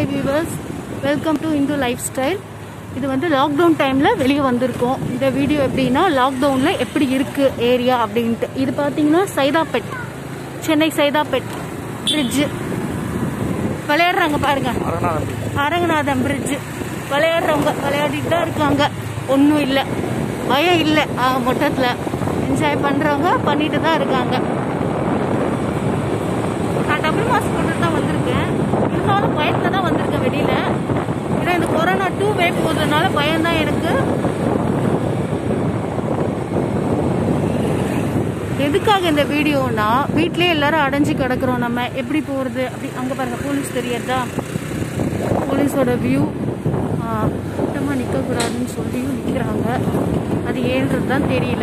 viewers welcome to Indhu lifestyle இது வந்து lockdown டைமில் வெளியே வந்திருக்கோம் இந்த வீடியோ எப்படின்னா லாக்டவுனில் எப்படி இருக்குது ஏரியா அப்படின்ட்டு இது பார்த்தீங்கன்னா சைதாப்பேட் சென்னை சைதாப்பேட் பிரிட்ஜு விளையாடுறாங்க பாருங்க அரங்கநாதன் பிரிட்ஜு விளையாடுறவங்க விளையாடிட்டு தான் இருக்காங்க ஒன்றும் இல்லை பயம் இல்லை மொத்தத்தில் என்ஜாய் பண்ணுறவங்க பண்ணிட்டு தான் இருக்காங்க நான் டபுள் மாஸ்க் போட்டுட்டு தான் வந்திருக்கேன் இருந்தாலும் பயத்தில் தான் வந்திருக்கேன் வெளியில ஏன்னா இந்த கொரோனா டூ வேவ் போதுனால பயம் தான் எனக்கு எதுக்காக இந்த வீடியோனா வீட்லயே எல்லாரும் அடைஞ்சு கிடக்குறோம் நம்ம எப்படி போகிறது அப்படி அங்கே பாருங்க போலீஸ் தெரியறதா போலீஸோட வியூ கூட்டமாக நிற்கக்கூடாதுன்னு சொல்லியும் நிற்கிறாங்க அது ஏன்றது தான் தெரியல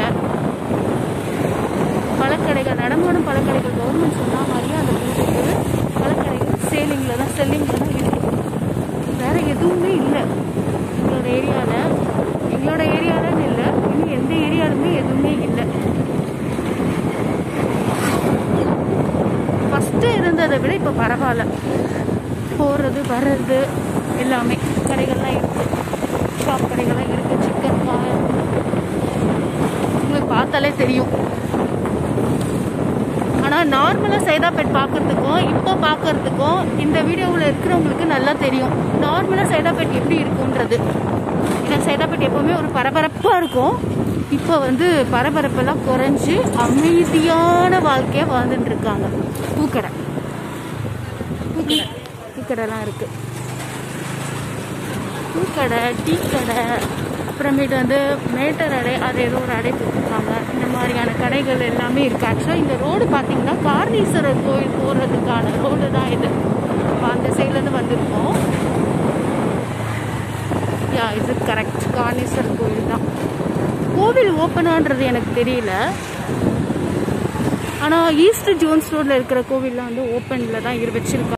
பழக்கடைகள் நடமாடும் பழக்கடைகள் கவர்மெண்ட் சொன்ன மாதிரியே அந்த வீட்டுக்கு பழக்கடைகள் சேலிங்கில் தான் செல்லிங்கில் தான் இருக்கு வேற எதுவுமே இல்லை எங்களோட ஏரியாவில் எங்களோட ஏரியாலன்னு இல்லை இன்னும் எந்த ஏரியாலுமே எதுவுமே இல்லை ஃபஸ்ட்டு இருந்ததை விட இப்போ பரவாயில்ல போகிறது வர்றது எல்லாமே கடைகள்லாம் இருக்குது ஷாப் கடைகள்லாம் இருக்குது சிக்கன் உங்களுக்கு பார்த்தாலே தெரியும் ஆனால் நார்மலாக சைதாப்பேட் பார்க்கறதுக்கும் இப்போ பார்க்கறதுக்கும் இந்த வீடியோவில் இருக்கிறவங்களுக்கு நல்லா தெரியும் நார்மலாக சைதாப்பேட் எப்படி இருக்குன்றது ஏன்னா சைதாப்பேட் எப்போவுமே ஒரு பரபரப்பாக இருக்கும் இப்போ வந்து பரபரப்பெல்லாம் குறைஞ்சு அமைதியான வாழ்க்கையை வாழ்ந்துட்டு இருக்காங்க பூக்கடை பூக்கடை பூக்கடைலாம் இருக்குது பூக்கடை டீ கடை அப்புறமேட்டு வந்து மேட்டர் அடை அது ஏதோ ஒரு அடை போட்டிருக்காங்க இந்த மாதிரியான கடைகள் எல்லாமே இருக்குது ஆக்சுவலாக இந்த ரோடு பார்த்தீங்கன்னா கார்ணீஸ்வரர் கோயில் போகிறதுக்கான ரோடு தான் இது இப்போ அந்த சைட்லேருந்து வந்திருக்கோம் யா இது கரெக்ட் கார்ணீஸ்வரர் கோயில் தான் கோவில் ஓப்பனான்றது எனக்கு தெரியல ஆனால் ஈஸ்ட் ஜோன்ஸ் ரோடில் இருக்கிற கோவில்லாம் வந்து ஓப்பனில் தான் இரு வச்சிருக்காங்க